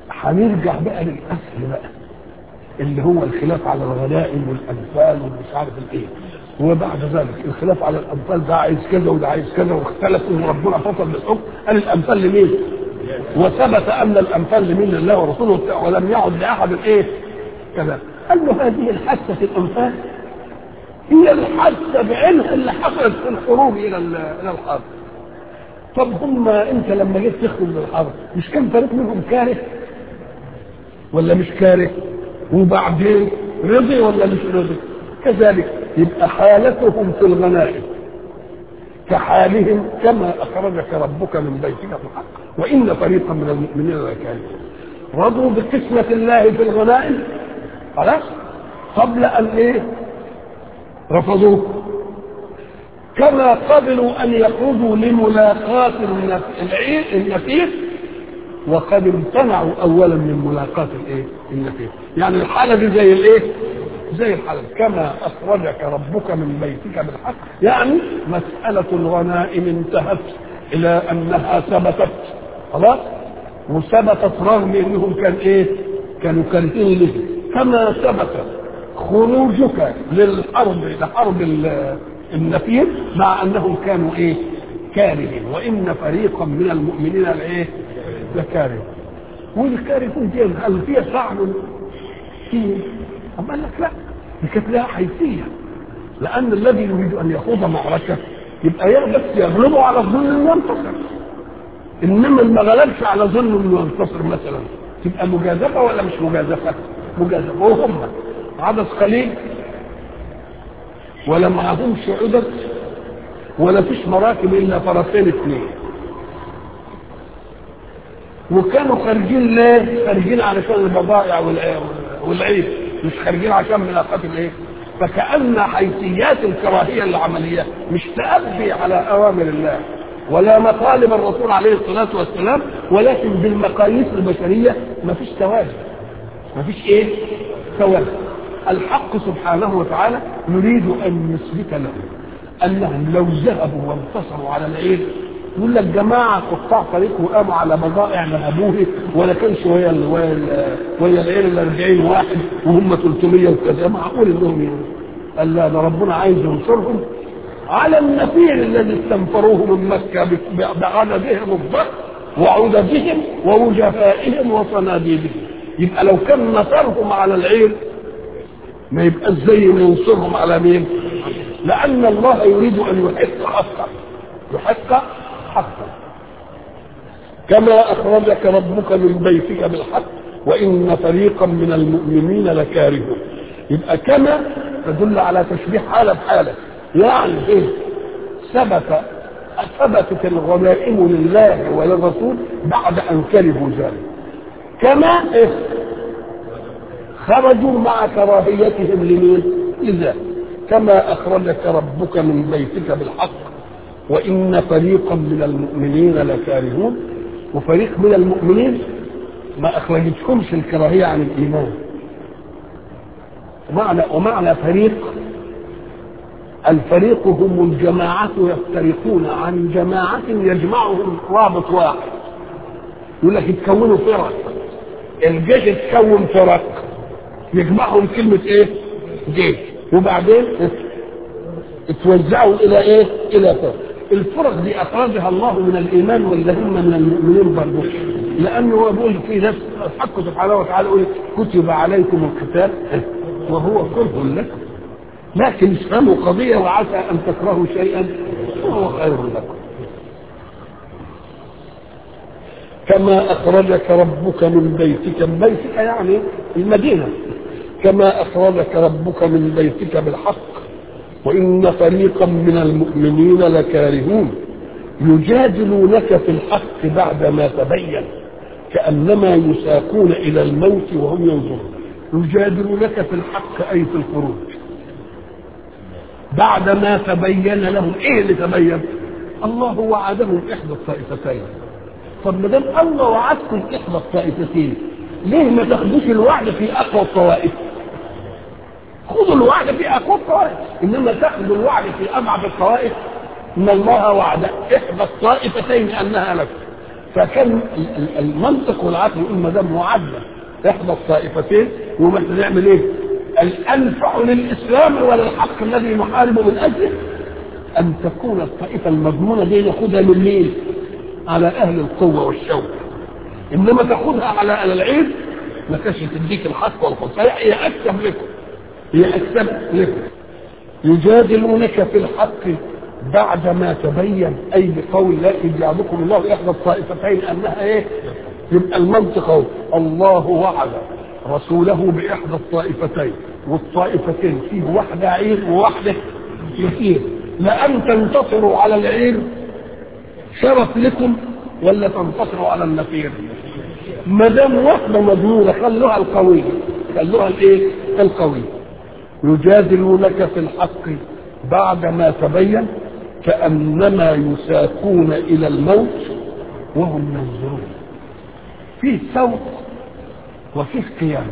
هنرجع بقى للاصل بقى اللي هو الخلاف على الغنائم والانفال ومش عارف الايه وبعد ذلك الخلاف على الانفال ده عايز كذا وده عايز كذا واختلفوا وربنا فصل بالحكم قال الانفال لمين؟ وثبت ان الانفال لمين لله ورسوله ولم يعد لاحد الايه؟ كذا قال له هذه الحادثه في الانفال هي الحادثه بعينها اللي حصلت في الخروج الى الى الحرب طب هم انت لما جيت تخرج للحرب مش كان فريق منهم كاره ولا مش كاره وبعدين رضي ولا مش رضي كذلك يبقى حالتهم في الغنائم كحالهم كما اخرجك ربك من بيتك بالحق وان فريقا من المؤمنين لكارهون رضوا بقسمة الله في الغنائم خلاص قبل ان ايه رفضوه كما قبلوا ان يخرجوا لملاقاة العير النفير وقد امتنعوا اولا من ملاقاة الايه النفير يعني الحالة دي زي الايه زي الحالة كما اخرجك ربك من بيتك بالحق يعني مسألة الغنائم انتهت الى انها ثبتت خلاص وثبتت رغم انهم كان ايه كانوا كارهين له كما ثبت خروجك للحرب لحرب النفير مع انهم كانوا ايه كارهين وان فريقا من المؤمنين الايه لكارهون والكارهون دي هل فيها فعل فيه اما قال لك لا دي كانت لها حيثيه لان الذي يريد ان يخوض معركه يبقى يا بس يغلبه على الظن انه ينتصر انما ما غلبش على ظن انه ينتصر مثلا تبقى مجازفه ولا مش مجازفه؟ مجازفه وهم عدد قليل ولا معهمش عدد ولا فيش مراكب الا فرسين اثنين وكانوا خارجين ليه؟ خارجين علشان البضائع والعيب مش خارجين عشان ملاقات الايه؟ فكأن حيثيات الكراهية العملية مش تأبي على أوامر الله ولا مطالب الرسول عليه الصلاة والسلام ولكن بالمقاييس البشرية ما فيش توازن ما فيش ايه؟ توازن الحق سبحانه وتعالى يريد أن يثبت لهم أنهم لو ذهبوا وانتصروا على العير يقول لك جماعة قطاع طريق وقاموا على بضائع نهبوه ولا كانش ويا ال ويا ال ويا العير ال 40 واحد وهم 300 وكذا معقول انهم يعني قال لا ده ربنا عايز ينصرهم على النفير الذي استنفروه من مكة بعددهم الضخم وعددهم ووجفائهم وصناديدهم يبقى لو كان نصرهم على العير ما يبقى ازاي ينصرهم على مين؟ لأن الله يريد أن يحق حقا يحق حقا كما أخرجك ربك من بيتك بالحق وإن فريقا من المؤمنين لكارهون يبقى كما تدل على تشبيه حالة بحالة يعني إيه ثبت ثبتت الغنائم لله وللرسول بعد أن كرهوا ذلك كما إيه خرجوا مع كراهيتهم لمين؟ لذلك كما أخرجك ربك من بيتك بالحق وإن فريقا من المؤمنين لكارهون وفريق من المؤمنين ما أخرجتهمش الكراهية عن الإيمان ومعنى ومعنى فريق الفريق هم الجماعة يفترقون عن جماعة يجمعهم رابط واحد يقول لك يتكونوا فرق الجيش يتكون فرق يجمعهم كلمة ايه؟ جيش وبعدين اتوزعوا الى ايه؟ الى فرق الفرق دي اخرجها الله من الايمان ولا هم من المؤمنين برضه لانه هو بيقول في نفس الحق سبحانه وتعالى يقول كتب عليكم القتال وهو كره لكم لكن افهموا قضيه وعسى ان تكرهوا شيئا وهو خير لكم كما اخرجك ربك من بيتك من بيتك يعني المدينه كما اخرجك ربك من بيتك بالحق وان فريقا من المؤمنين لكارهون يجادلونك في الحق بعدما تبين كانما يساقون الى الموت وهم ينظرون يجادلونك في الحق اي في الخروج بعدما تبين لهم ايه اللي تبين الله وعدهم احدى الطائفتين طب ما دام الله وعدكم احدى الطائفتين ليه ما تاخدوش الوعد في اقوى الطوائف خذوا الوعد في اقوى الطوائف انما تاخذوا الوعد في اضعف الطوائف ان الله وعد احدى الطائفتين انها لكم فكان المنطق والعقل يقول ما دام وعدنا احدى الطائفتين وما نعمل ايه؟ الانفع للاسلام ولا الحق الذي نحارب من اجله ان تكون الطائفه المضمونه دي ناخدها من مين؟ على اهل القوه والشوق انما تاخدها على اهل العيب ما كانش تديك الحق والخساره هي اكسب لكم هي اكسب لكم يجادلونك في الحق بعدما تبين اي بقول لا يجعلكم الله احدى الطائفتين انها ايه؟ يبقى المنطق اهو الله وعد رسوله باحدى الطائفتين والطائفتين فيه واحده عير وواحده يسير لان تنتصروا على العير شرف لكم ولا تنتصروا على النفير ما دام واحده مضمونه خلوها القويه خلوها الايه؟ القويه يجادلونك في الحق بعدما تبين كأنما يساقون إلى الموت وهم ينظرون فيه سوق وفيه قيادة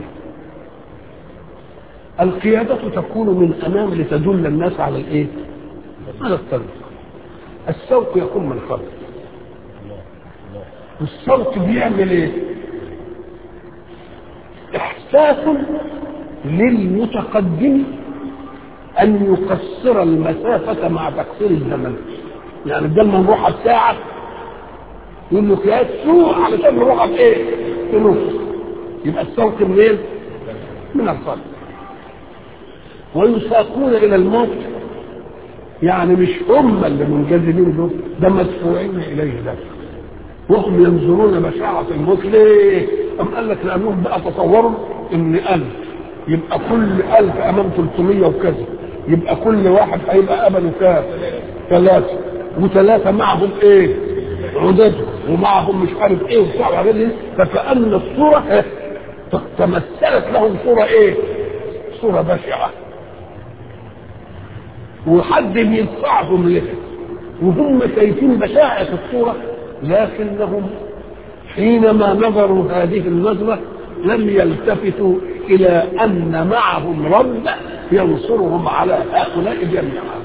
القيادة تكون من أمام لتدل الناس على الإيه؟ على الطريق السوق يكون من خلف السوق بيعمل إيه؟ إحساس للمتقدم أن يقصر المسافة مع تقصير الزمن يعني بدل ما نروح الساعة يقول له يا سوء علشان نروح بإيه؟ في نص يبقى السوق منين؟ من الصلاة ويساقون إلى الموت يعني مش هم اللي منجذبين دول ده مدفوعين إليه ده وهم ينظرون بشاعة الموت ليه؟ أم قال لك لأنهم بقى تصوروا إن ألف يبقى كل ألف أمام 300 وكذا يبقى كل واحد هيبقى أبدا كام؟ ثلاثة وثلاثة معهم إيه؟ عددهم ومعهم مش عارف إيه وبتاع وحاجات دي فكأن الصورة تمثلت لهم صورة إيه؟ صورة بشعة وحد بيدفعهم لها وهم شايفين بشاعة الصورة لكنهم حينما نظروا هذه النظرة لم يلتفتوا إلى أن معهم رب ينصرهم على هؤلاء جميعا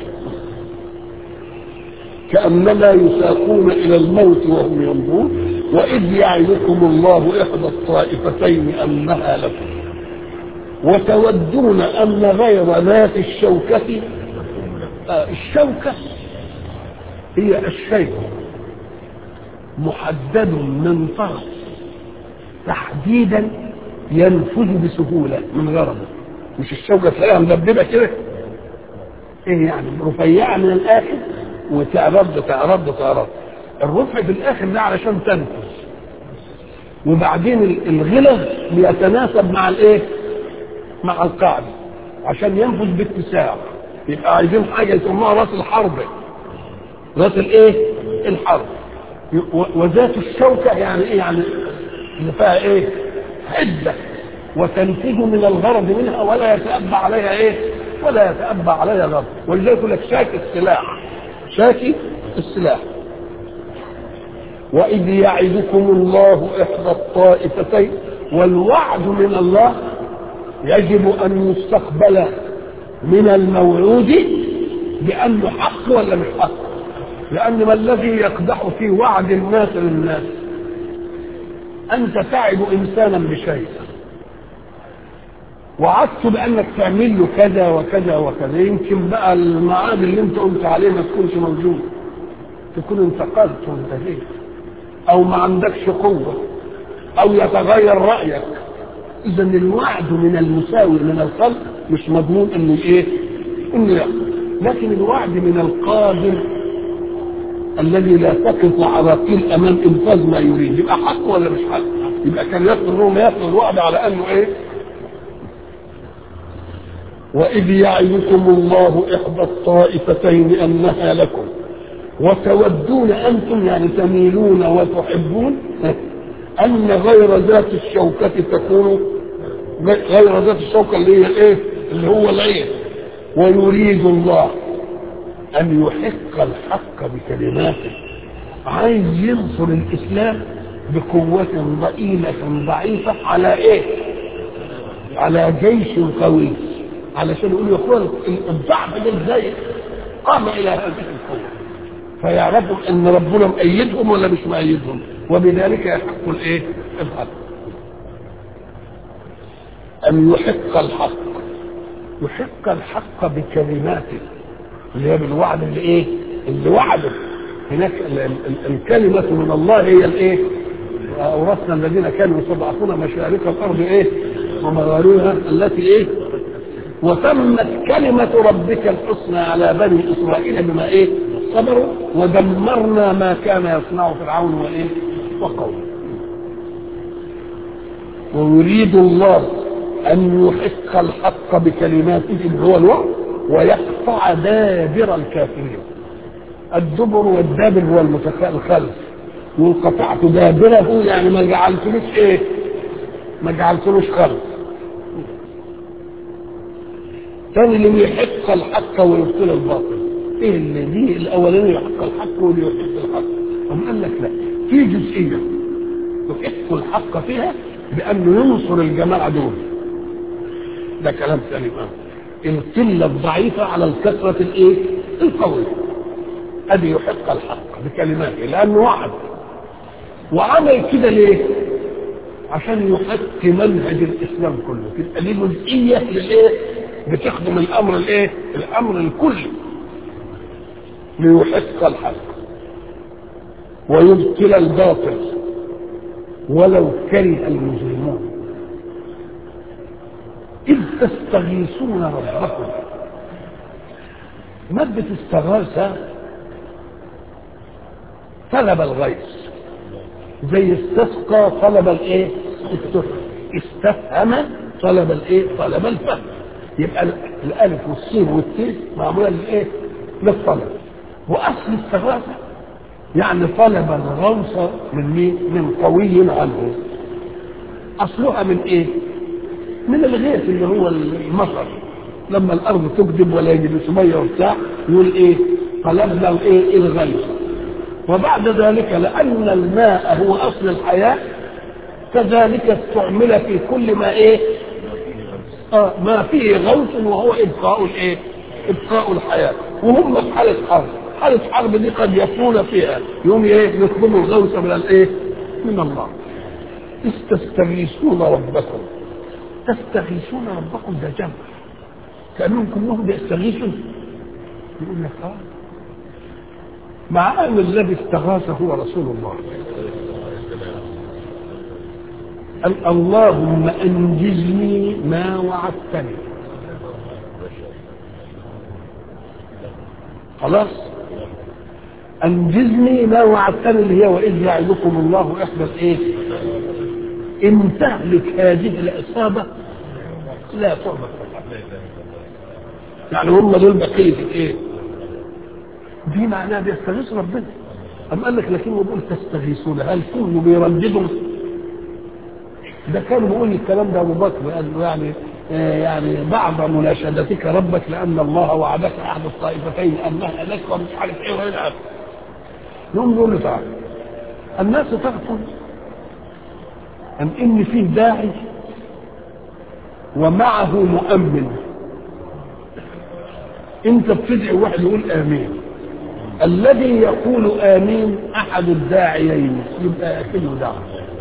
كأنما يساقون إلى الموت وهم ينظرون وإذ يعدكم الله إحدى الطائفتين أنها لكم وتودون أن غير ذات الشوكة آه الشوكة هي الشيء محدد من طرف تحديدا ينفذ بسهوله من غرضه مش الشوكه تلاقيها مدببه كده ايه يعني رفيعه من الاخر وتعرض تعرض تعرض الرفع في الاخر ده علشان تنفذ وبعدين الغلظ بيتناسب مع الايه مع القاعده عشان ينفذ باتساع يبقى عايزين حاجه يسموها راس الحرب راس الايه الحرب وذات الشوكه يعني ايه يعني اللي فيها ايه حده وتنتج من الغرض منها ولا يتأبى عليها ايه ولا يتأبى عليها غرض ولذلك يقول لك شاكي السلاح شاكي السلاح وإذ يعدكم الله إحدى الطائفتين والوعد من الله يجب أن يستقبل من الموعود بأنه حق ولا مش حق لأن ما الذي يقدح في وعد الناس للناس أنت تعب إنسانا بشيء وعدت بأنك تعمل له كذا وكذا وكذا يمكن بقى الميعاد اللي أنت قلت عليه ما تكونش موجود تكون انتقلت وانتهيت أو ما عندكش قوة أو يتغير رأيك إذا الوعد من المساوي من الخلق مش مضمون إنه إيه؟ إنه يحصل لكن الوعد من القادر الذي لا تقف عراقيل امام انفاذ ما يريد يبقى حق ولا مش حق يبقى كان ياخذ الروم ياخذ الوعد على انه ايه واذ يعدكم الله احدى الطائفتين انها لكم وتودون انتم يعني تميلون وتحبون ان غير ذات الشوكة تكون غير ذات الشوكة اللي هي الايه اللي هو العين ويريد الله أن يحق الحق بكلماته عايز ينصر الإسلام بقوة ضئيلة ضعيفة على إيه؟ على جيش قوي علشان يقول يا اخوان الضعف ده ازاي قام الى هذه القوه فيعرفوا ان ربنا مأيدهم ولا مش مأيدهم وبذلك يحق الايه الحق ان يحق الحق يحق الحق بكلماته اللي هي بالوعد اللي ايه اللي وعده هناك ال- ال- الكلمة من الله هي الايه أورثنا الذين كانوا يستضعفون مشارق الأرض ايه ومغاربها التي ايه وتمت كلمة ربك الحسنى على بني إسرائيل بما إيه؟ صبروا ودمرنا ما كان يصنع فرعون وإيه؟ وقومه. ويريد الله أن يحق الحق بكلماته اللي هو الوعد ويقطع دابر الكافرين. الدبر والدابر هو المتخ- الخلف وقطعت دابره يعني ما جعلتلوش ايه؟ ما جعلتلوش خلف. ثاني اللي يحق الحق ويبطل الباطل ايه اللي دي الاولاني يحق الحق واللي يحق الحق أم قال لك لا في جزئيه يحق الحق فيها بانه ينصر الجماعه دول ده كلام ثاني بقى القله الضعيفه على الكثره الايه القويه ادي يحق الحق بكلماته لانه وعد وعمل كده ليه عشان يحق منهج الاسلام كله تبقى دي جزئيه للايه بتخدم الامر الايه الامر الكلي ليحق الحق ويبطل الباطل ولو كره المجرمون إذ تستغيثون ربكم مادة استغاثة طلب الغيث زي استسقى طلب الايه؟ السفر استفهم طلب الايه؟ طلب الفهم يبقى ال- الالف والسين والتين معموله للايه؟ للطلب واصل استغاثه يعني طلب الغوص من مين؟ من قوي عنه اصلها من ايه؟ من الغيث اللي هو المطر لما الارض تكذب ولا يجد ميه وبتاع يقول ايه؟ طلبنا الايه؟ الغيث وبعد ذلك لان الماء هو اصل الحياه كذلك استعمل في كل ما ايه؟ آه ما فيه غوث وهو ابقاء الايه؟ ابقاء الحياه وهم في حاله حرب، حاله حرب دي قد يفون فيها يوم ايه؟ يطلبوا الغوث من الايه؟ من الله. إذ تستغيثون ربكم تستغيثون ربكم ده جمع كانهم كلهم بيستغيثوا يقول لك اه مع ان الذي استغاث هو رسول الله قال اللهم انجزني ما وعدتني خلاص انجزني ما وعدتني اللي هي واذ يعدكم الله احدى الايه ان تهلك هذه العصابه لا تعبد يعني هم دول بقيه الايه دي معناها بيستغيث ربنا أم قال لك لكنه بيقول تستغيثون هل كله بيرددوا ده كان بيقول الكلام ده ابو بكر قال له يعني آه يعني بعد مناشدتك ربك لان الله وعدك احد الطائفتين انها لك ومش عارف ايه وغير ذلك يوم يقول له تعالى الناس تغفل أم إن فيه داعي ومعه مؤمن أنت بتدعي واحد يقول آمين الذي يقول آمين أحد الداعيين يبقى أكنه دعوة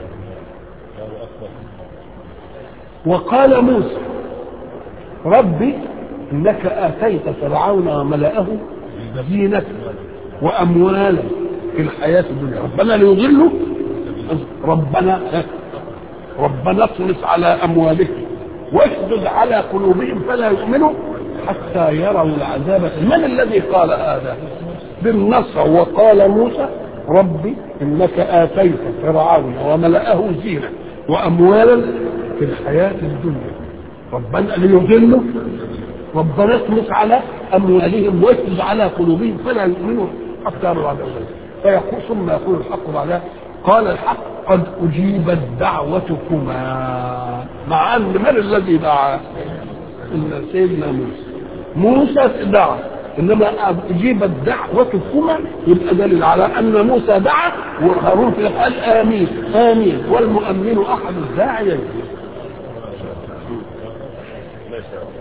وقال موسى ربي إنك آتيت فرعون وملأه زينة وأموالا في الحياة الدنيا ربنا ليضلوا ربنا ربنا اطمس على أموالهم واشدد على قلوبهم فلا يؤمنوا حتى يروا العذاب من الذي قال هذا بالنص وقال موسى ربي انك اتيت فرعون وملأه زينة واموالا في الحياة الدنيا ربنا ليضلوا ربنا اطمس على اموالهم واشدد على قلوبهم فلا يؤمنوا حتى يروا العذاب فيقول ثم يقول الحق بعدها قال الحق قد أجيبت دعوتكما مع أن من الذي دعا إن سيدنا موسى موسى دعا إنما أجيبت دعوتكما يبقى دليل على أن موسى دعا وهارون في قال آمين آمين والمؤمن أحد الداعيين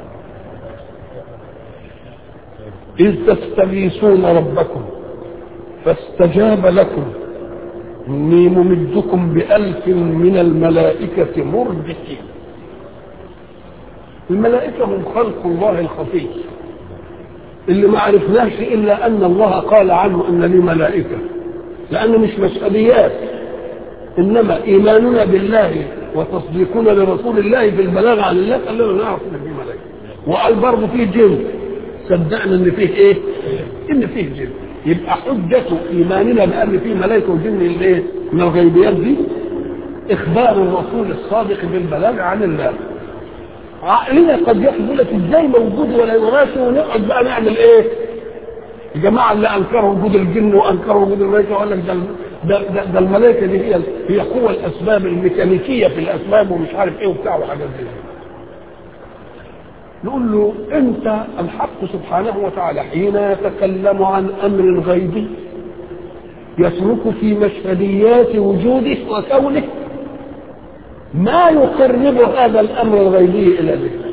إذ تستغيثون ربكم فاستجاب لكم إني ممدكم بألف من الملائكة مردفين الملائكة هم خلق الله الخفي اللي ما عرفناش إلا أن الله قال عنه أن لي ملائكة لأنه مش مسؤوليات إنما إيماننا بالله وتصديقنا لرسول الله في البلاغ عن الله خلانا نعرف ان في ملائكه وقال برضه فيه جن صدقنا ان فيه ايه؟ ان فيه جن يبقى حجة ايماننا بان فيه ملائكه وجن الايه؟ من الغيبيات دي اخبار الرسول الصادق بالبلاغ عن الله عقلنا قد يقول لك ازاي موجود ولا يراش ونقعد بقى نعمل ايه؟ الجماعه اللي انكروا وجود الجن وانكروا وجود الملائكه وقال لك ده ده, ده, ده الملائكه دي هي هي قوى الاسباب الميكانيكيه في الاسباب ومش عارف ايه وبتاع وحاجات زي نقول له انت الحق سبحانه وتعالى حين يتكلم عن امر غيبي يترك في مشهديات وجوده وكونه ما يقرب هذا الامر الغيبي الى ذهنك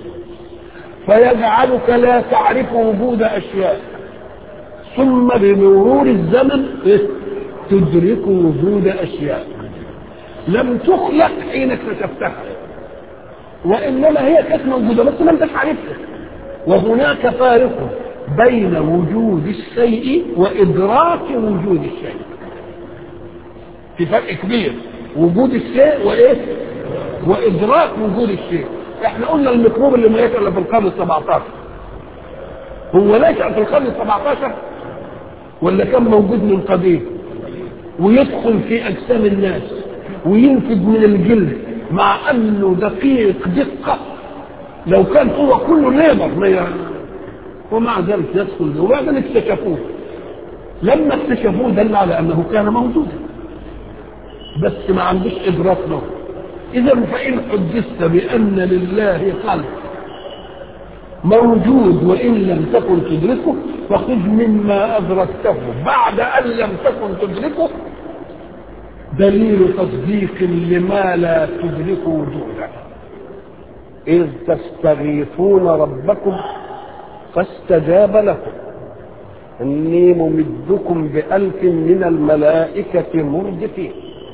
فيجعلك لا تعرف وجود اشياء ثم بمرور الزمن تدرك وجود اشياء لم تخلق حين اكتشفتها وانما هي كانت موجوده بس ما انتش عارفها وهناك فارق بين وجود الشيء وادراك وجود الشيء في فرق كبير وجود الشيء وايه وادراك وجود الشيء احنا قلنا الميكروب اللي ما يشعر في القرن ال 17 هو نشأ في القرن ال 17 ولا كان موجود من قديم ويدخل في اجسام الناس وينفذ من الجلد مع انه دقيق دقه لو كان هو كله ليبر ما ومع ذلك يدخل وبعدين اكتشفوه لما اكتشفوه دل على انه كان موجودا بس ما عندوش ادراك له اذا فان حدثت بان لله خلق موجود وان لم تكن تدركه فخذ مما ادركته بعد ان لم تكن تدركه دليل تصديق لما لا تدرك وجوده اذ تستغيثون ربكم فاستجاب لكم اني ممدكم بالف من الملائكه مردفين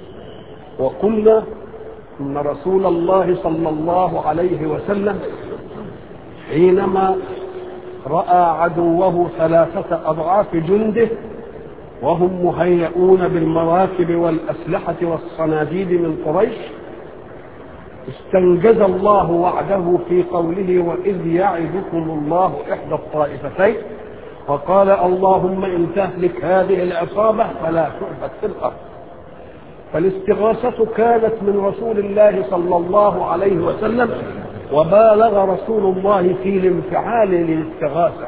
وقلنا ان رسول الله صلى الله عليه وسلم حينما راى عدوه ثلاثه اضعاف جنده وهم مهيئون بالمراكب والاسلحه والصناديد من قريش استنجز الله وعده في قوله واذ يعدكم الله احدى الطائفتين وقال اللهم ان تهلك هذه العصابه فلا تعبد في الارض فالاستغاثة كانت من رسول الله صلى الله عليه وسلم وبالغ رسول الله في الانفعال للاستغاثة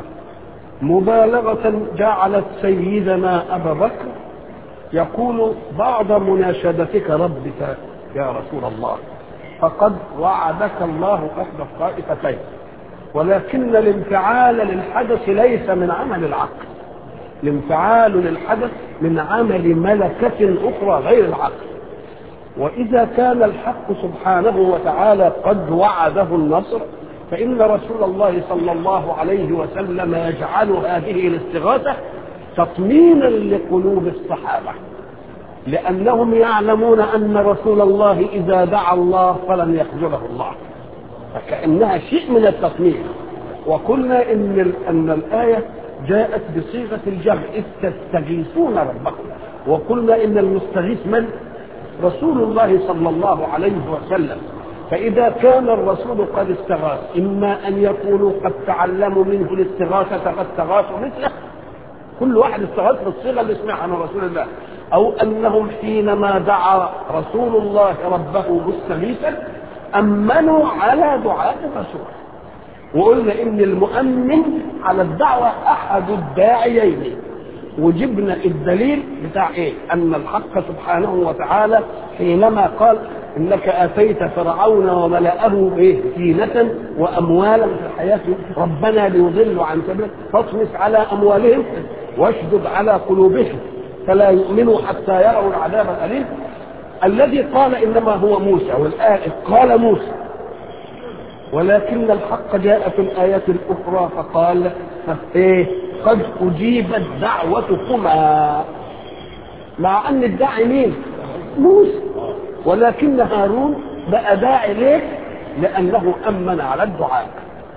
مبالغة جعلت سيدنا أبا بكر يقول بعد مناشدتك ربك يا رسول الله فقد وعدك الله إحدى الطائفتين ولكن الانفعال للحدث ليس من عمل العقل الانفعال للحدث من عمل ملكة أخرى غير العقل وإذا كان الحق سبحانه وتعالى قد وعده النصر فإن رسول الله صلى الله عليه وسلم يجعل هذه الاستغاثة تطمينا لقلوب الصحابة لأنهم يعلمون أن رسول الله إذا دعا الله فلن يخذله الله فكأنها شيء من التطمين وقلنا إن أن الآية جاءت بصيغة الجمع إذ تستغيثون ربكم وقلنا إن المستغيث من؟ رسول الله صلى الله عليه وسلم فإذا كان الرسول قد استغاث إما أن يكونوا قد تعلموا منه الاستغاثة فاستغاثوا مثله كل واحد استغاث بالصيغة اللي سمعها من رسول الله أو أنهم حينما دعا رسول الله ربه مستغيثا أمنوا على دعاء الرسول وقلنا إن المؤمن على الدعوة أحد الداعيين وجبنا الدليل بتاع ايه ان الحق سبحانه وتعالى حينما قال انك اتيت فرعون وملأه ايه زينة واموالا في الحياة ربنا ليضلوا عن سبيلك فاطمس على اموالهم واشدد على قلوبهم فلا يؤمنوا حتى يروا العذاب الاليم الذي قال انما هو موسى والآية قال موسى ولكن الحق جاء في الآيات الأخرى فقال ايه قد اجيبت دعوتكما مع ان الداعي مين موسى ولكن هارون بقى داعي ليه لانه امن على الدعاء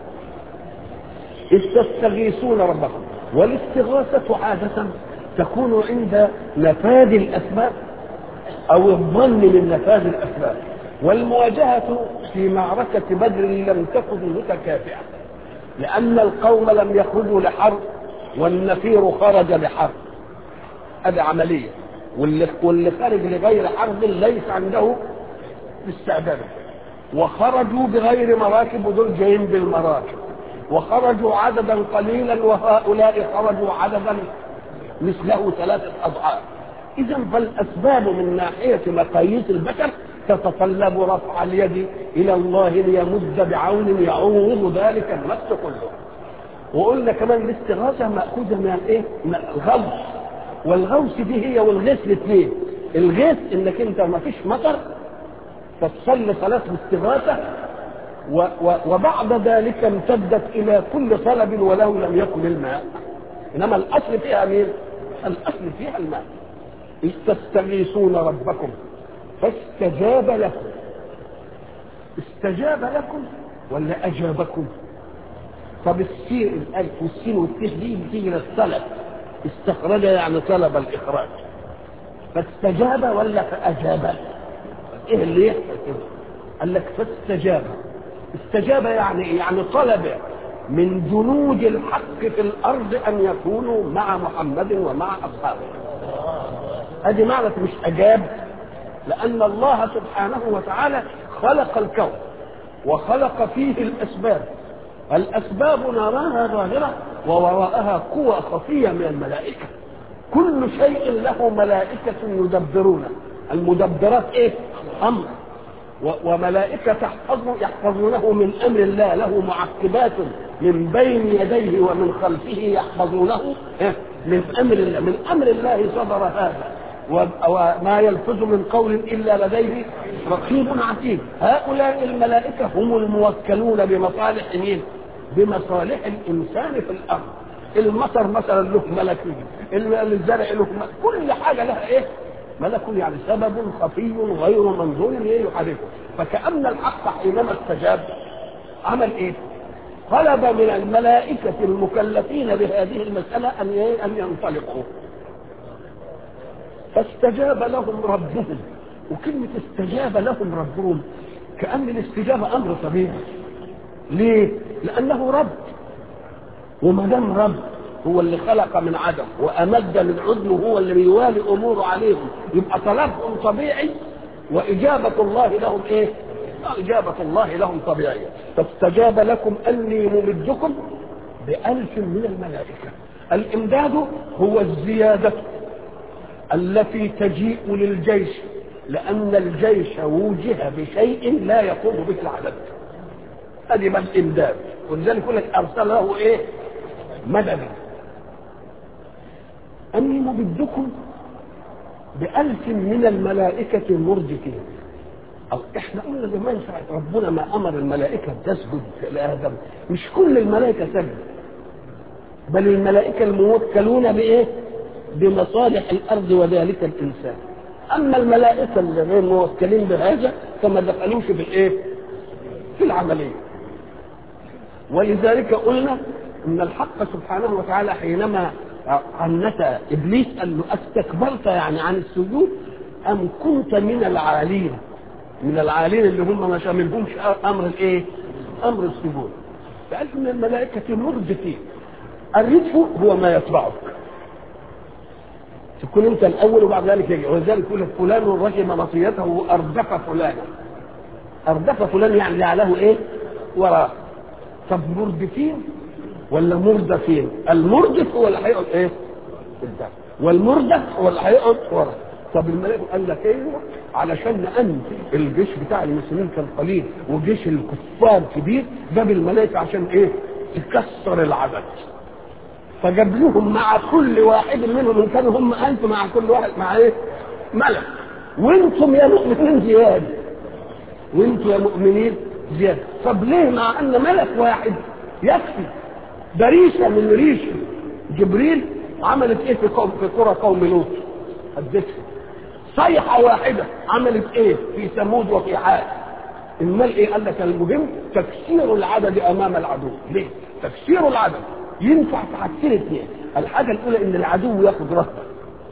إذ تستغيثون ربكم والاستغاثة عادة تكون عند نفاذ الأسباب أو الظن من نفاذ الأسباب والمواجهة في معركة بدر لم تكن متكافئة لأن القوم لم يخرجوا لحرب والنفير خرج لحرب هذه عملية واللي, واللي خارج لغير حرب ليس عنده استعداد وخرجوا بغير مراكب ودول جايين بالمراكب وخرجوا عددا قليلا وهؤلاء خرجوا عددا مثله ثلاثة أضعاف إذا فالأسباب من ناحية مقاييس البشر تتطلب رفع اليد إلى الله ليمد بعون يعوض ذلك النفس كله وقلنا كمان الاستغاثة مأخوذة من الايه؟ من الغوث والغوث دي هي والغيث الاثنين الغيث انك انت ما فيش مطر فتصلي صلاة الاستغاثة و و وبعد ذلك امتدت الى كل طلب ولو لم يكن الماء انما الاصل فيها مين الاصل فيها الماء اذ تستغيثون ربكم فاستجاب لكم استجاب لكم ولا اجابكم طب السين الالف والسين والتيه دي بتيجي للطلب استخرج يعني طلب الاخراج فاستجاب ولا فاجاب ايه اللي يحصل كده قال لك فاستجاب استجاب يعني يعني طلب من جنود الحق في الارض ان يكونوا مع محمد ومع اصحابه ادي معنى مش اجاب لان الله سبحانه وتعالى خلق الكون وخلق فيه الاسباب الاسباب نراها ظاهره ووراءها قوى خفيه من الملائكه كل شيء له ملائكه يدبرونه المدبرات ايه امر وملائكة تحفظه يحفظونه من أمر الله له معقبات من بين يديه ومن خلفه يحفظونه من أمر الله من أمر الله صدر هذا وما يلفظ من قول إلا لديه رقيب عتيد هؤلاء الملائكة هم الموكلون بمصالح مين بمصالح الإنسان في الأرض المطر مثلا له ملك الزرع له ملك كل حاجة لها إيه ملك يعني سبب خفي غير منظور يحركه فكأن الحق حينما استجاب عمل ايه؟ طلب من الملائكة المكلفين بهذه المسألة أن أن ينطلقوا فاستجاب لهم ربهم وكلمة استجاب لهم ربهم كأن الاستجابة أمر طبيعي ليه؟ لأنه رب وما دام رب هو اللي خلق من عدم وامد من عدم هو اللي بيوالي اموره عليهم يبقى طلبهم طبيعي واجابه الله لهم ايه؟ اجابه الله لهم طبيعيه فاستجاب لكم اني ممدكم بألف من الملائكه الامداد هو الزياده التي تجيء للجيش لان الجيش وجه بشيء لا يقوم به العدد هذه ما الامداد ولذلك يقول لك ارسل له ايه؟ مددا أني ممدكم بألف من الملائكة مردفين أو إحنا قلنا زمان ساعة ربنا ما أمر الملائكة تسجد لآدم مش كل الملائكة سجد بل الملائكة الموكلون بإيه؟ بمصالح الأرض وذلك الإنسان أما الملائكة اللي غير موكلين بهذا فما دخلوش في الإيه؟ في العملية ولذلك قلنا ان الحق سبحانه وتعالى حينما عنت ابليس قال له استكبرت يعني عن السجود ام كنت من العالين من العالين اللي هم ما شاملهمش امر الايه؟ امر السجود فقال من الملائكه مردفين الردف هو ما يتبعك تكون انت الاول وبعد ذلك يجي ولذلك يقول فلان رجم مطيته اردف فلانا اردف فلان يعني جعله ايه؟ وراه طب مردفين ولا مردفين المردف هو اللي هيقعد ايه قدام والمردف هو اللي هيقعد ورا طب الملائكه قال لك ايوه علشان ان الجيش بتاع المسلمين كان قليل وجيش الكفار كبير جاب الملائكه عشان ايه تكسر العدد فجاب لهم مع كل واحد منهم ان كانوا هم ألف مع كل واحد مع ايه ملك وانتم يا مؤمنين زياده وانتم يا مؤمنين زياده طب ليه مع ان ملك واحد يكفي ده ريشه من ريشه جبريل عملت ايه في قوم في قرى قوم لوط هدتها صيحه واحده عملت ايه في ثمود وفي عاد المال ايه قال لك المهم تكسير العدد امام العدو ليه تكسير العدد ينفع في حاجتين اثنين الحاجه الاولى ان العدو ياخد رهبه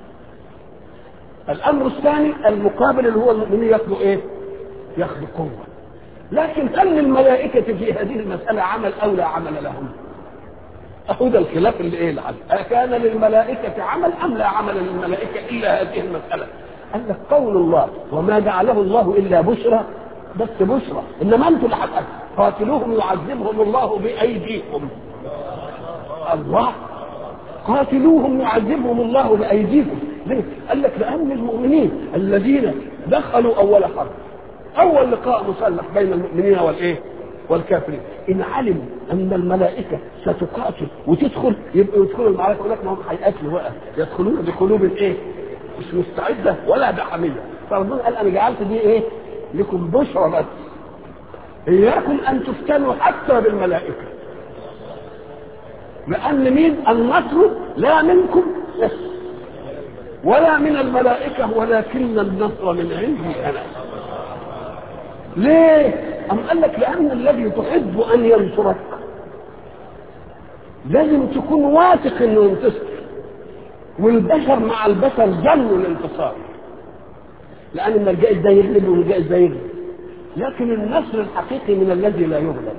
الامر الثاني المقابل اللي هو المؤمنين ياخدوا ايه ياخدوا قوه لكن هل للملائكه في هذه المساله عمل او لا عمل لهم اهو ده الخلاف اللي ايه العدل اكان للملائكه عمل ام لا عمل للملائكه الا هذه المساله قال لك قول الله وما جعله الله الا بشرى بس بشرى انما انتم اللي هتقتلوا قاتلوهم يعذبهم الله بايديكم الله قاتلوهم يعذبهم الله بايديكم ليه؟ قال لك لان المؤمنين الذين دخلوا اول حرب اول لقاء مسلح بين المؤمنين والايه؟ والكافرين ان علموا ان الملائكه ستقاتل وتدخل يبقوا يدخلوا المعركه يقول لك ما هم هيقاتلوا بقى يدخلون بقلوب ايه؟ مش مستعده ولا بحميه فربنا قال انا جعلت دي ايه؟ لكم بشرى بس اياكم ان تفتنوا حتى بالملائكه لان مين النصر لا منكم بس ولا من الملائكه ولكن النصر من عندي انا ليه أم قال لك لأن الذي تحب أن ينصرك لازم تكون واثق إنه ينتصر والبشر مع البشر ظنوا الانتصار لأن إن الجائز ده يغلب والجائز ده يغلب لكن النصر الحقيقي من الذي لا يغلب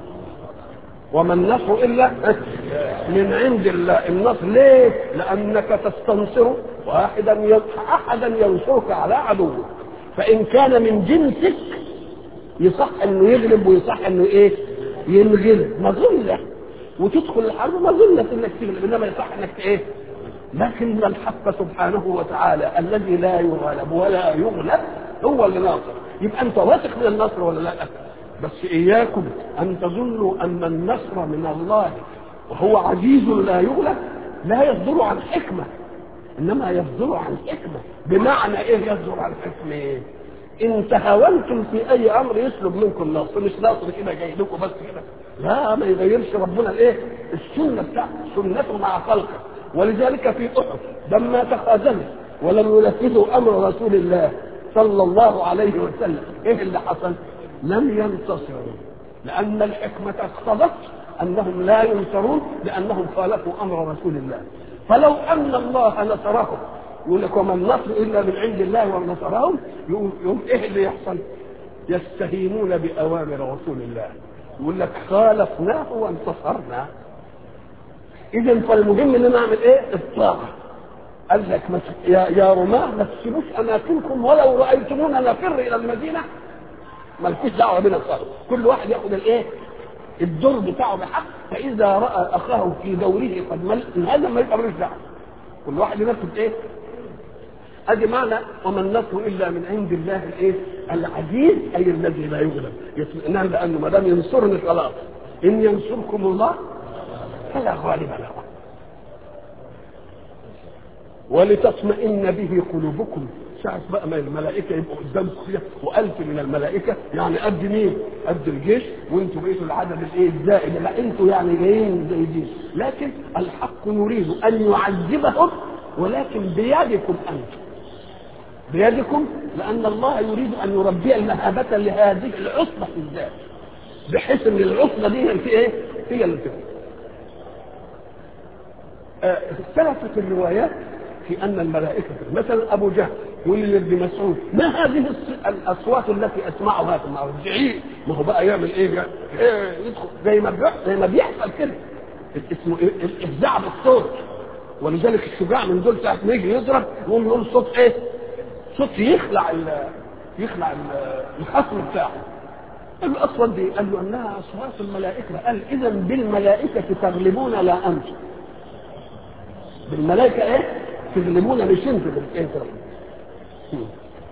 وما النصر إلا من عند الله النصر ليه؟ لأنك تستنصر واحدا أحدا ينصرك على عدوك فإن كان من جنسك يصح انه يغلب ويصح انه ايه ينغلب مظله وتدخل الحرب مظله انك تغلب انما يصح انك ايه لكن الحق سبحانه وتعالى الذي لا يغلب ولا يغلب هو اللي ناصر يبقى انت واثق من النصر ولا لا بس اياكم ان تظنوا ان النصر من الله وهو عزيز لا يغلب لا يصدر عن حكمه انما يصدر عن حكمه بمعنى ايه يصدر عن حكمه ايه ان تهاونتم في اي امر يسلب منكم النصر مش ناصر كده جاي لكم بس كده لا ما يغيرش ربنا الايه السنه بتاعته سنته مع خلقه ولذلك في احد لما تخاذلوا ولم ينفذوا امر رسول الله صلى الله عليه وسلم ايه اللي حصل لم ينتصروا لان الحكمه اقتضت انهم لا ينصرون لانهم خالفوا امر رسول الله فلو ان الله نصرهم يقول لك وما النصر الا من عند الله ونصرهم يقول يوم ايه اللي يحصل؟ يستهينون باوامر رسول الله يقول لك خالفناه وانتصرنا اذا فالمهم ان نعمل ايه؟ الطاعه قال لك ما يا يا رماة ما تسيبوش اماكنكم ولو رايتمونا نفر الى المدينه مالكوش دعوه بنا خالص كل واحد ياخذ الايه؟ الدور بتاعه بحق فاذا راى اخاه في دوره قد مل هذا ما يبقى ملوش دعوه كل واحد ينفذ ايه؟ ادي معنى وما النصر الا من عند الله الايه؟ العزيز اي الذي لا يغلب يطمئنان لانه ما دام ينصرني خلاص ان ينصركم الله فلا غالب لكم ولتطمئن به قلوبكم ساعة بقى ما الملائكة يبقوا قدامكم كده وألف من الملائكة يعني قد مين؟ قد الجيش وانتوا بقيتوا العدد الايه الزائد لا انتوا يعني جايين زي دي لكن الحق يريد أن يعذبهم ولكن بيدكم أنتم بيدكم لأن الله يريد أن يربي المهابة لهذه العصبة بالذات بحيث أن العصبة دي في إيه؟ هي اللي تبقى. آه، اختلفت الروايات في أن الملائكة مثلا أبو جهل يقول لابن مسعود ما هذه الص- الأصوات التي أسمعها في المعرض زعيق ما هو بقى يعمل إيه, بقى؟ إيه يدخل زي ما بيحصل زي ما بيحصل كده اسمه إيه؟ الإفزاع بالصوت ولذلك الشجاع من دول ساعة ما يجي يضرب يقوم يقول صوت إيه؟ صوت يخلع ال يخلع ال- الخصم بتاعه قال له اصلا دي قال له انها اصوات الملائكه قال اذا بالملائكه تغلبون لا انتم بالملائكه ايه تغلبون مش انتم بالايه تغلبون.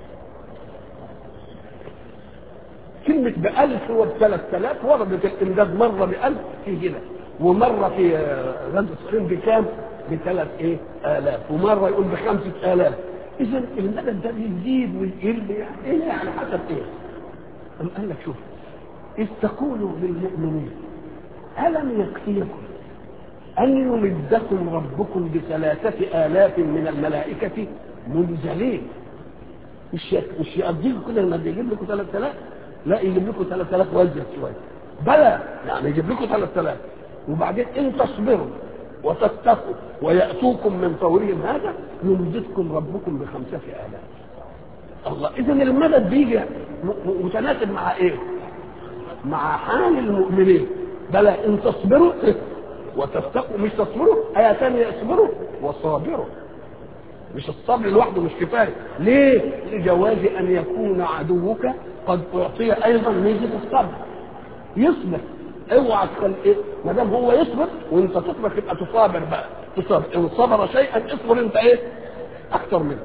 كلمة بألف وبثلاث آلاف وردت الإمداد مرة بألف في هنا ومرة في آه، غزة الصين بكام؟ بثلاث إيه؟ آلاف ومرة يقول بخمسة آلاف إذا المدد ده بيزيد ويقل يعني إيه يعني حسب إيه؟ أم قال لك شوف إذ تقول للمؤمنين ألم يكفيكم أن يمدكم ربكم بثلاثة آلاف من الملائكة منزلين مش مش يقضيكم كده لما يجيب لكم 3000 لا يجيب لكم 3000 وزن شويه بلى يعني يجيب لكم 3000 وبعدين ان تصبروا وتتقوا وياتوكم من فورهم هذا يمددكم ربكم بخمسة آلاف الله اذا المدد بيجي متناسب مع ايه؟ مع حال المؤمنين بلى ان تصبروا وتتقوا مش تصبروا آية ثانية اصبروا وصابروا مش الصبر لوحده مش كفايه ليه لجواز ان يكون عدوك قد اعطي ايضا ميزه الصبر يصبر اوعى تخلي ايه ما دام هو يصبر وانت تصبر تبقى تصابر بقى تصبر ان صبر شيئا اصبر انت ايه اكثر منه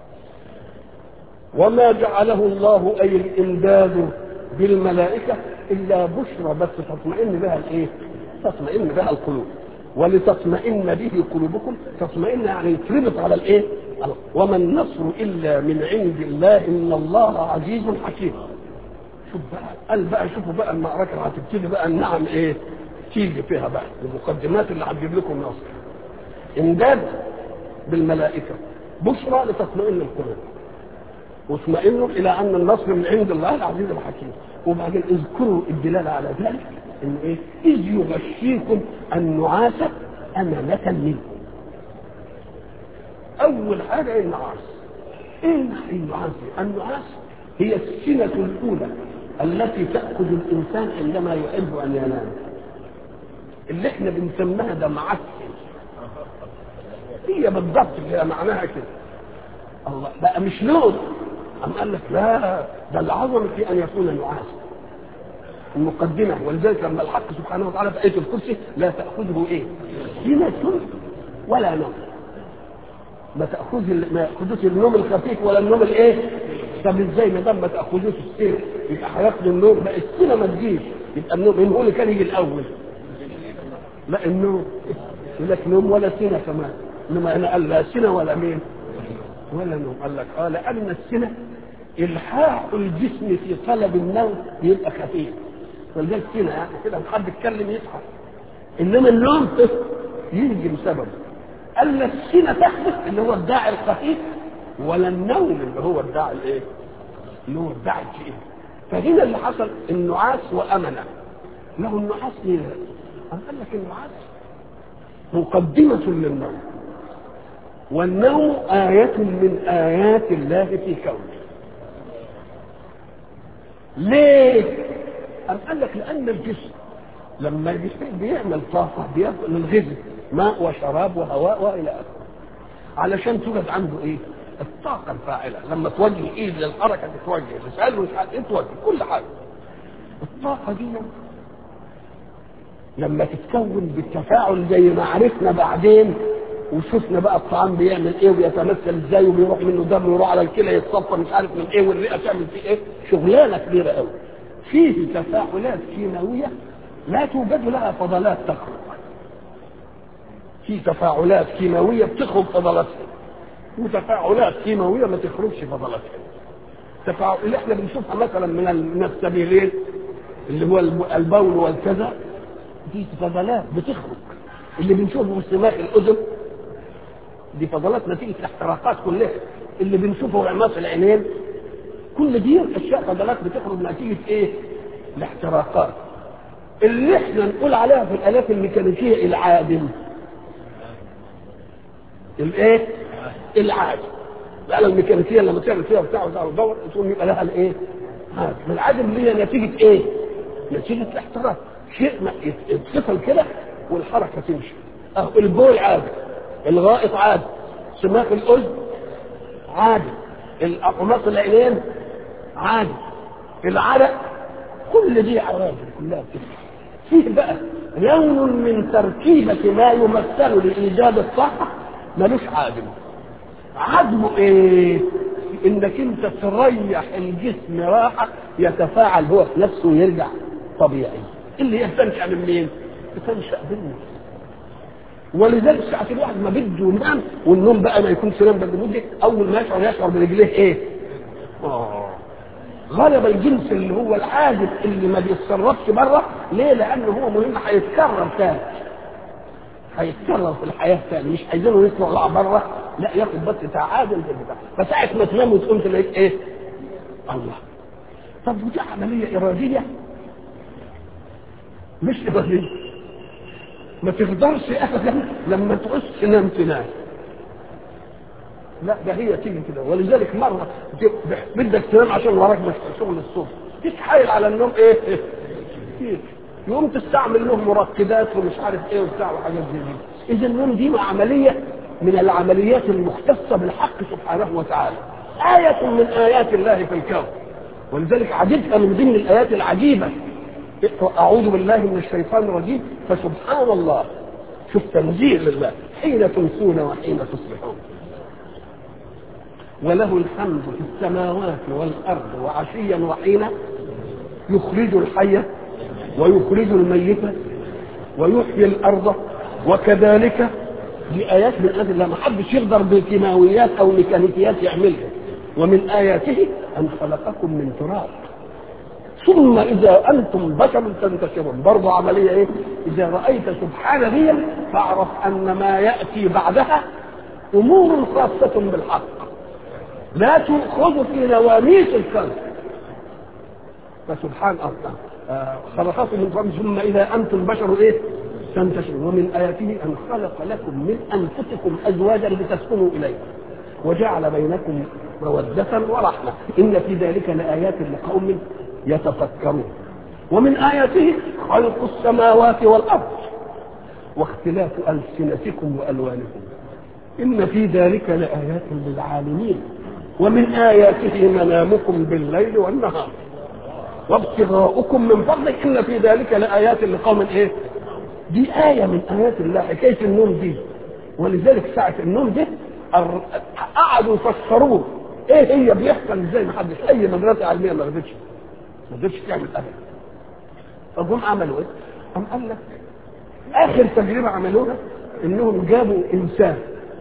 وما جعله الله اي الامداد بالملائكه الا بشرى بس تطمئن بها الايه تطمئن بها القلوب ولتطمئن به قلوبكم تطمئن يعني يتربط على الايه وما النصر الا من عند الله ان الله عزيز حكيم شوف بقى قال بقى شوفوا بقى المعركه اللي هتبتدي بقى النعم ايه تيجي فيها بقى المقدمات اللي هتجيب لكم نصر امداد بالملائكه بشرى لتطمئن القلوب واطمئنوا الى ان النصر من عند الله العزيز الحكيم وبعدين اذكروا الدلاله على ذلك ان ايه اذ يغشيكم النعاس امانه منه اول حاجه النعاس ايه النعاس النعاس هي السنه الاولى التي تاخذ الانسان عندما يحب ان ينام اللي احنا بنسميها ده معسل هي بالضبط هي معناها كده الله بقى مش نوم أم قال لك لا ده العظمة في أن يكون نعاسا المقدمة ولذلك لما الحق سبحانه وتعالى في آية الكرسي لا تأخذه إيه؟ سنة ولا نوم ما تأخذ ما يأخذوش النوم الخفيف ولا النوم الإيه؟ طب إزاي ما دام ما تأخذوش السنة يبقى هياخدوا النوم بقى السنة ما تجيش يبقى النوم مين هو اللي كان يجي الأول؟ لا النوم يقول لك نوم ولا سنة كمان انما انا قال لا سنة ولا مين؟ ولا نوم قال لك اه لان السنة الحاح الجسم في طلب النوم بيبقى خفيف ولذلك سنة يعني كده حد يتكلم يصحى انما النوم يجي بسببه قال لك السنة تحدث اللي هو الداعي الخفيف ولا النوم اللي هو الداعي الايه؟ اللي هو الداعي الثقيل فهنا اللي حصل النعاس وامنه له النعاس ليه؟ قال لك النعاس مقدمة للنوم والنوم آية من آيات الله في كونه ليه؟ أم قال لك لأن الجسم لما بيحب بيعمل طاقة بياكل الغذاء ماء وشراب وهواء وإلى آخره علشان توجد عنده إيه؟ الطاقة الفاعلة لما توجه إيد للحركة تتوجه لسان مش عارف إيه توجه كل حاجة الطاقة دي لما تتكون بالتفاعل زي ما عرفنا بعدين وشفنا بقى الطعام بيعمل ايه وبيتمثل ازاي وبيروح منه دم ويروح على الكلى يتصفى مش عارف من ايه والرئه تعمل فيه ايه شغلانه كبيره قوي فيه تفاعلات كيماويه لا توجد لها فضلات تخرج في تفاعلات كيماويه بتخرج فضلاتها وتفاعلات كيماويه ما تخرجش فضلاتها تفاعل اللي احنا بنشوفها مثلا من من السبيلين اللي هو البول والكذا دي فضلات بتخرج اللي بنشوفه في سماء الاذن دي فضلات نتيجه الاحتراقات كلها اللي بنشوفه في عماس العينين كل دي اشياء فضلات بتخرج نتيجه ايه؟ الاحتراقات اللي احنا نقول عليها في الالات الميكانيكيه العادم الايه؟ العادم الآلة الميكانيكية لما تعمل فيها بتاع وتدور تقوم يبقى لها الايه؟ هذا العادم اللي هي نتيجة ايه؟ نتيجة الاحتراق شيء يتقفل كده والحركة تمشي أه البول عادي الغائط عادي سماك الأذن عادي الأقماص العينين عادي العرق كل دي عوادي كلها بتمشي فيه بقى لون من تركيبة ما يمثل لإيجاد الصحة ملوش عادم عدمه ايه انك انت تريح الجسم راحة يتفاعل هو في نفسه ويرجع طبيعي اللي هي تنشأ من مين؟ بتنشأ بالنفس ولذلك ساعة الواحد ما بده ينام والنوم بقى ما يكونش نام بعد مدة أول ما يشعر يشعر برجليه إيه؟ آه غلب الجنس اللي هو العادل اللي ما بيتصرفش بره ليه؟ لأنه هو مهم هيتكرر تاني هيتكرر في الحياه تاني مش عايزينه يطلع بره لا ياخد بس تعادل في البتاع فساعه ما تنام وتقوم تلاقيك ايه؟ الله طب ودي عمليه اراديه مش اراديه ما تقدرش ابدا لما تعوز تنام تنام لا ده هي تيجي كده ولذلك مره بدك تنام عشان وراك مش شغل الصبح تتحايل على النوم ايه؟ كتير يقوم تستعمل له مركبات ومش عارف ايه وبتاع وحاجات زي دي اذا النوم دي عمليه من العمليات المختصه بالحق سبحانه وتعالى آية من آيات الله في الكون ولذلك عجبها من ضمن الآيات العجيبة أعوذ بالله من الشيطان الرجيم فسبحان الله شوف تنزيه لله حين تمسون وحين تصبحون وله الحمد في السماوات والأرض وعشيا وحين يخرج الحي ويخرج الميت ويحيي الارض وكذلك دي ايات من ايات الله ما حدش يقدر بكيماويات او ميكانيكيات يعملها ومن اياته ان خلقكم من تراب ثم اذا انتم بشر تنتشرون برضه عمليه ايه اذا رايت سبحان دي فاعرف ان ما ياتي بعدها امور خاصه بالحق لا تؤخذ في نواميس الكون فسبحان الله آه خلقكم من تراب ثم اذا انتم بشر ايه تنتشرون ومن اياته ان خلق لكم من انفسكم ازواجا لتسكنوا اليها وجعل بينكم مودة ورحمة إن في ذلك لآيات لقوم يتفكرون ومن آياته خلق السماوات والأرض واختلاف ألسنتكم وألوانكم إن في ذلك لآيات للعالمين ومن آياته منامكم بالليل والنهار وابتغاؤكم من فضله إن في ذلك لآيات لقوم إيه؟ دي آية من آيات الله حكاية النوم دي ولذلك ساعة النوم دي قعدوا يفسروه ايه هي بيحصل ازاي ما حدش اي مدرسه علميه ما رضتش ما رضتش تعمل ابدا فجم عملوا ايه؟ قام قال لك اخر تجربه عملوها انهم جابوا انسان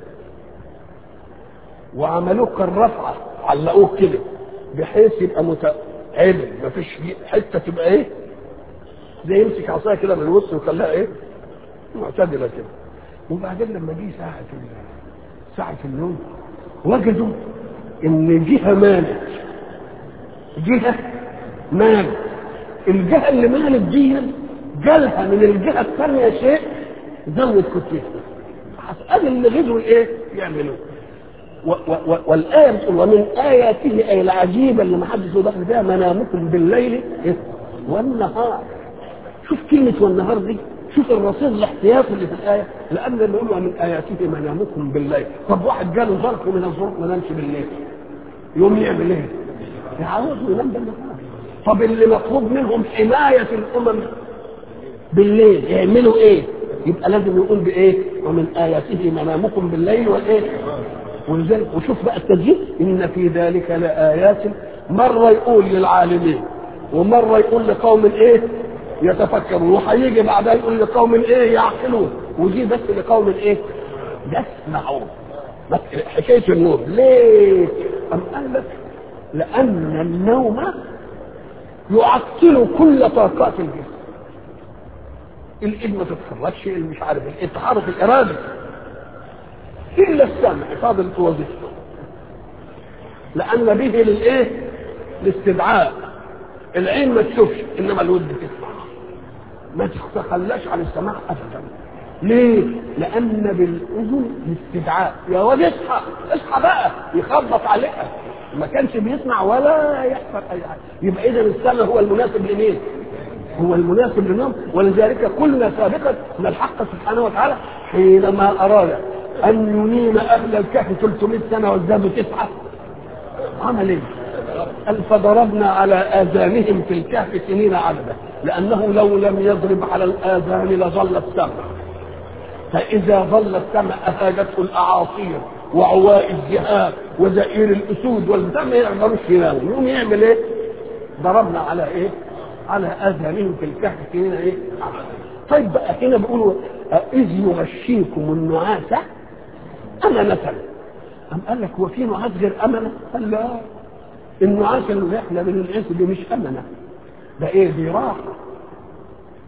وعملوه كالرفعه علقوه كده بحيث يبقى متعدل ما فيش حته تبقى ايه؟ زي يمسك عصايه كده من الوسط ويخليها ايه؟ معتدله كده وبعدين لما جه ساعه ساعه النوم وجدوا ان جهه مالت جهه مالت الجهه اللي مالت دي جالها من الجهه الثانيه شيء زود كتلتها ادي اللي غدوا ايه يعملوه والايه بتقول ومن اياته اي العجيبه اللي ما حدش دخل فيها منامكم بالليل والنهار شوف كلمه والنهار دي شوف الرصيد الاحتياطي اللي في الايه لان اللي يقول من اياته منامكم بالليل طب واحد جاله ظرف من الظروف ما نامش بالليل يوم يعمل ايه؟ يعوض وينام بالنهار طب اللي مطلوب منهم حمايه الامم بالليل يعملوا ايه؟ يبقى لازم يقول بايه؟ ومن اياته منامكم بالليل والايه؟ ولذلك وشوف بقى التسجيل ان في ذلك لايات مره يقول للعالمين ومره يقول لقوم ايه؟ يتفكرون وهيجي بعدها يقول لقوم ايه يعقلون ودي بس لقوم ايه يسمعون بس حكايه النوم ليه ام قال لك لان النوم يعطل كل طاقات الجسم الايد ما تتحركش مش عارف التحرك الارادي الا السمع فاضل وظيفته لان به للايه الاستدعاء العين ما تشوفش انما الود تسمع ما تتخلاش عن السماع ابدا ليه؟ لأن بالأذن الاستدعاء يا واد اصحى اصحى بقى يخبط عليها ما كانش بيسمع ولا يحصل أي حاجة يبقى إذا السمع هو المناسب لمين؟ هو المناسب للنوم ولذلك قلنا سابقا أن الحق سبحانه وتعالى حينما أراد أن ينيم أهل الكهف 300 سنة وازدادوا تسعة عمل إيه؟ قال فضربنا على آذانهم في الكهف سنين عددا لأنه لو لم يضرب على الآذان لظل السمع فإذا ظل السمع أفادته الأعاصير وعواء الذئاب وزئير الأسود والبتاع ما يقدروش يناموا يقوم يعمل إيه؟ ضربنا على إيه؟ على آذانهم في الكهف سنين إيه؟ طيب بقى هنا بيقولوا إذ يغشيكم النعاس أمنة أم قال لك هو في نعاس غير أمنة؟ قال لا النعاس اللي احنا بننعسه دي مش أمنة ده ايه دي راحة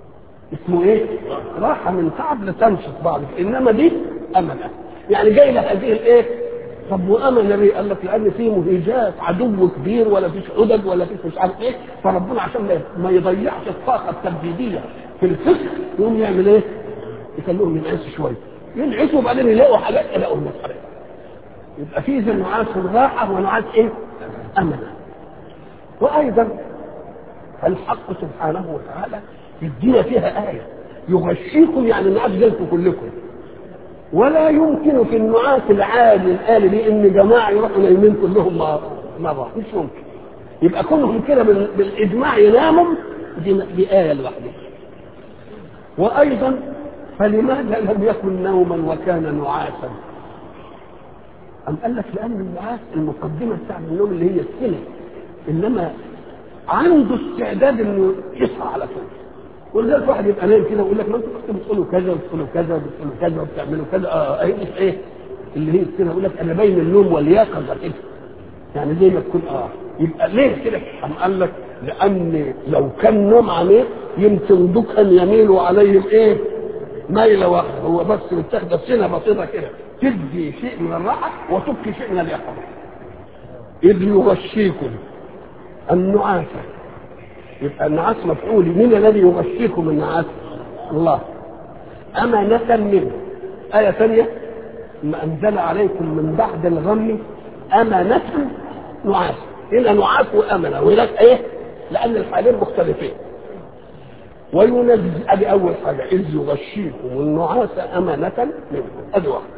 اسمه ايه؟ راحة من تعب لتنشط بعض انما دي امنة يعني جاي لك هذه الايه؟ طب وامن ليه؟ قال لك لان في مهيجات عدو كبير ولا فيش عدد ولا فيش مش عارف ايه فربنا عشان ما يضيعش الطاقه التبديديه في الفكر يقوم يعمل ايه؟ يخليهم ينعسوا شويه ينعسوا وبعدين يلاقوا حاجات يلاقوا المسألة يبقى في زي نعاس الراحه ونعاس ايه؟ امنه وايضا الحق سبحانه وتعالى يدينا فيها آية يغشيكم يعني النعاس جالكم كلكم ولا يمكن في النعاس العالي الآلي دي إن جماعة يروحوا نايمين كلهم مرة مش ممكن يبقى كلهم كده بالإجماع يناموا دي, دي آية لوحدها وأيضا فلماذا لم يكن نوما وكان نعاسا؟ أم قال لك لأن النعاس المقدمة بتاع النوم اللي هي السنة إنما عنده استعداد انه يصحى على طول ولذلك واحد يبقى نايم كده ويقول لك ما انتوا كنتوا بتقولوا كذا وبتقولوا كذا وبتقولوا كذا وبتعملوا كذا اه ايه ايه اللي هي السنه يقول لك انا بين النوم واليقظه كده يعني زي ما تكون اه يبقى ليه كده؟ قام قال لك لان لو كان نوم عميق يمكن دكا يميل عليهم ايه؟ ميله واحده هو بس متاخده سنه بسيطه كده تدي شيء من الراحه وتبكي شيء من اليقظه اذ يغشيكم النعاس يبقى النعاس مفعول من الذي يغشيكم النعاس الله أمانة منه آية ثانية ما أنزل عليكم من بعد الغم أمانة نعاس هنا نعاس وأمنة وهناك إيه؟ لأن الحالين مختلفين وينزل أدي أول حاجة إذ يغشيكم النعاس أمانة منه أدي واحدة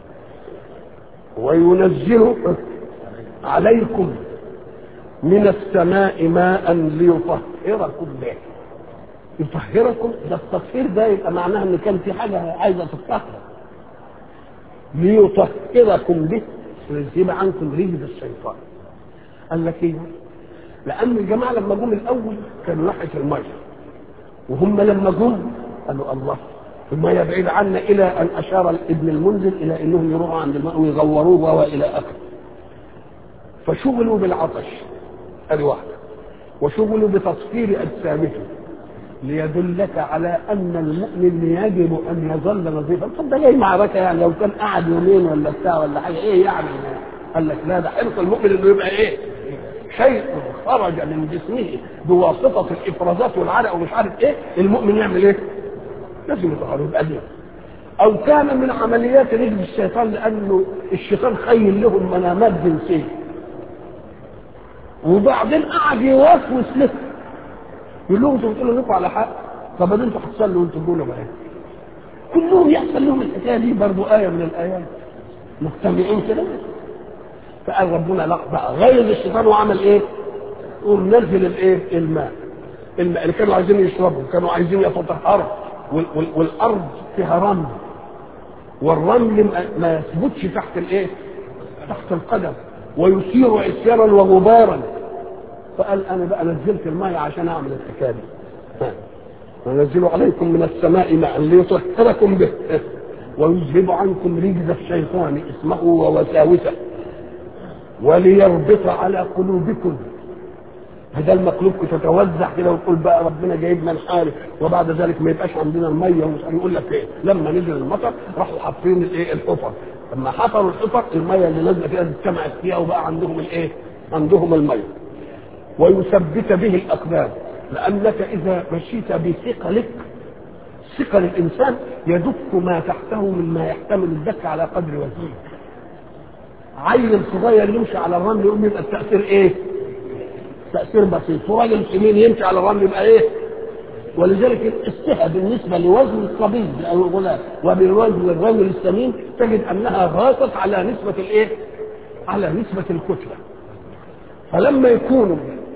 وينزل عليكم من السماء ماء ليطهركم به يطهركم ده التطهير ده يبقى معناها ان كان في حاجه عايزه تطهر ليطهركم به ويذهب عنكم رجز الشيطان قال لك ايه لان الجماعه لما جم الاول كانوا ناحيه الميه وهم لما جم قالوا الله الميه بعيد عنا الى ان اشار ابن المنذر الى انهم يروحوا عند الماء ويغوروه والى اخره فشغلوا بالعطش ادي واحده وشغلوا بتطهير اجسامهم ليدلك على ان المؤمن يجب ان يظل نظيفا طب ده جاي معركه يعني لو كان قعد يومين ولا بتاع ولا حاجه ايه يعني قال لك لا ده حرص المؤمن انه يبقى ايه شيء خرج من جسمه بواسطه الافرازات والعرق ومش عارف ايه المؤمن يعمل ايه؟ لازم يطهره يبقى دي او كان من عمليات رجل الشيطان لانه الشيطان خيل لهم منامات جنسيه وبعدين قعد يوسوس لك يقول لهم انتوا بتقولوا لكم على حق طب ده انتوا هتصلوا وانتوا تقولوا بقى كلهم يحصل لهم الحكايه دي برضو ايه من الايات مجتمعين كده فقال ربنا لا بقى غير الشيطان وعمل ايه؟ ونزل الايه؟ الماء الماء اللي كانوا عايزين يشربوا كانوا عايزين يتطهروا وال وال والارض فيها رمل والرمل ما يثبتش تحت الايه؟ تحت القدم ويثير عصيانا وغبارا فقال انا بقى نزلت الماء عشان اعمل الحكايه دي ونزل عليكم من السماء ماء ليطهركم به ويذهب عنكم رجز الشيطان اسمه ووساوسه وليربط على قلوبكم بدل ما قلوبكم تتوزع كده وتقول بقى ربنا جايبنا نحارب وبعد ذلك ما يبقاش عندنا الميه ومش يقول لك ايه لما نزل المطر راحوا حاطين الايه الحفر لما حفروا الحفر الميه اللي نازله فيها اجتمعت فيها وبقى عندهم الايه؟ عندهم الميه ويثبت به الاقدام لانك اذا مشيت بثقلك ثقل الانسان يدك ما تحته مما يحتمل الدك على قدر وزنه عيل صغير يمشي على الرمل يقوم يبقى التاثير ايه؟ تاثير بسيط وراجل سمين يمشي على الرمل يبقى ايه؟ ولذلك الصحة بالنسبة لوزن الصبي أو الغلام وبوزن الرجل السمين تجد أنها غاصت على نسبة الإيه؟ على نسبة الكتلة فلما يكونوا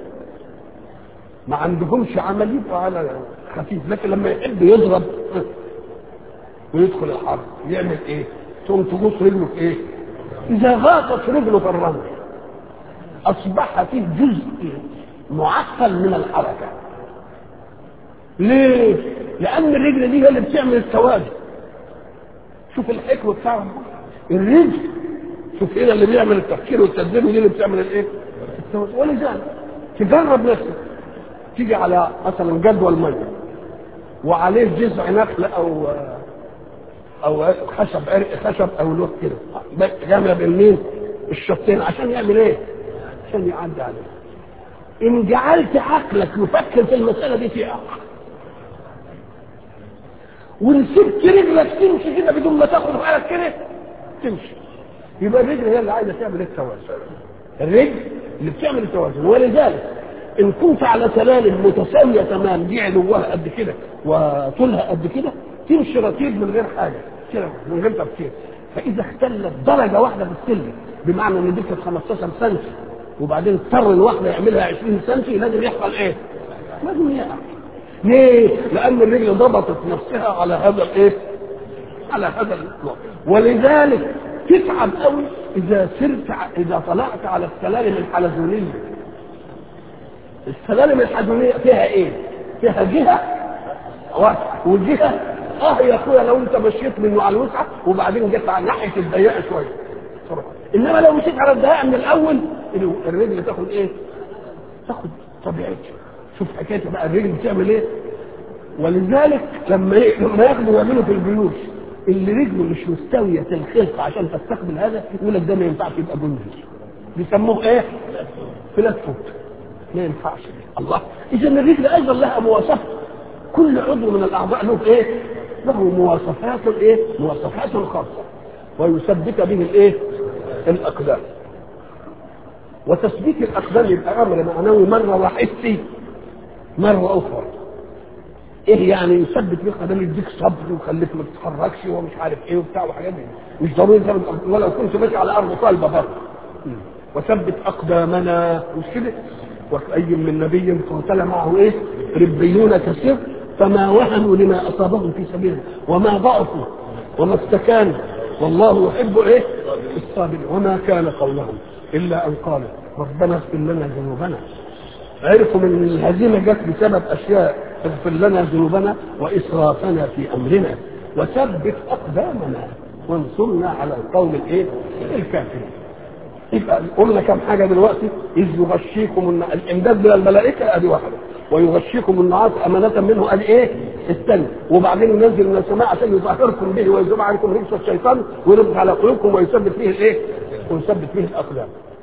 ما عندهمش عمل يبقى على خفيف لكن لما يحب يضرب ويدخل الحرب يعمل ايه؟ تقوم تغوص رجله في ايه؟ إذا غاصت رجله في الرمل أصبح فيه جزء معقل من الحركة ليه؟ لأن الرجل دي هي اللي بتعمل التوازن. شوف الحكمة بتاع ربنا. الرجل شوف هنا اللي بيعمل التفكير والتدبير ودي اللي بتعمل الايه؟ التوازن ولذلك تجرب نفسك تيجي على مثلا جدول ميه وعليه جذع نخل او او خشب عرق خشب او لوح كده جامع بين مين؟ الشطين عشان يعمل ايه؟ عشان يعدي عليه ان جعلت عقلك يفكر في المساله دي في عقل وان سبت رجلك تمشي كده بدون ما تاخد بالك كده تمشي يبقى الرجل هي اللي عايزه تعمل التوازن الرجل اللي بتعمل التوازن ولذلك ان كنت على سلالم متساويه تمام دي علوها قد كده وطولها قد كده تمشي رتيب من غير حاجه كده من غير تفكير فاذا اختلت درجه واحده في السلم بمعنى ان دي كانت 15 سم وبعدين اضطر الواحده يعملها 20 سم لازم يحصل ايه؟ لازم يقع ليه؟ لان الرجل ضبطت نفسها على هذا الايه؟ على هذا النوع ولذلك تتعب قوي اذا سرت ع- اذا طلعت على السلالم الحلزونيه السلالم الحلزونيه فيها ايه؟ فيها جهه واسعه والجهه اه يا اخويا لو انت مشيت منه على الوسعه وبعدين جيت على ناحيه الضيقه شويه صراحة. انما لو مشيت على الضيقه من الاول الرجل تاخد ايه؟ تاخد طبيعتها شوف حكايه بقى الرجل بتعمل ايه؟ ولذلك لما ي- لما ياخدوا يعملوا في البيوت اللي رجله مش مستويه الخلق عشان تستقبل هذا يقول لك ده ما ينفعش يبقى جندي بيسموه ايه؟ فلات فوت ما ينفعش الله اذا الرجل ايضا لها مواصفه كل عضو من الاعضاء له ايه؟ له مواصفات ايه؟ مواصفات خاصه ويثبت به الايه؟ الاقدام وتثبيت الاقدام يبقى امر معنوي مره وحسي مره اخرى ايه يعني يثبت بيه قدام يديك صبر ويخليك ما تتحركش ومش عارف ايه وبتاع وحاجات دي مش ضروري ثبت أقدام، ولو كنت ماشي على ارض صلبه برضه وثبت اقدامنا مش كده وكأي من نبي قاتل معه ايه ربيون كثير فما وهنوا لما اصابهم في سبيله وما ضعفوا وما استكانوا والله يحب ايه الصابرين وما كان قولهم الا ان قالوا ربنا اغفر لنا ذنوبنا عرفوا من الهزيمه جت بسبب اشياء اغفر لنا ذنوبنا واسرافنا في امرنا وثبت اقدامنا وانصرنا على القوم الايه الكافرين يبقى قلنا كم حاجه دلوقتي اذ يغشيكم الن... الامداد من الملائكه ادي واحده ويغشيكم النعاس امانه منه ادي ايه؟ الثاني وبعدين ينزل من السماء عشان يطهركم به ويذوب عنكم رجس الشيطان ويربط على قلوبكم ويثبت فيه الايه؟ ويثبت فيه الاقدام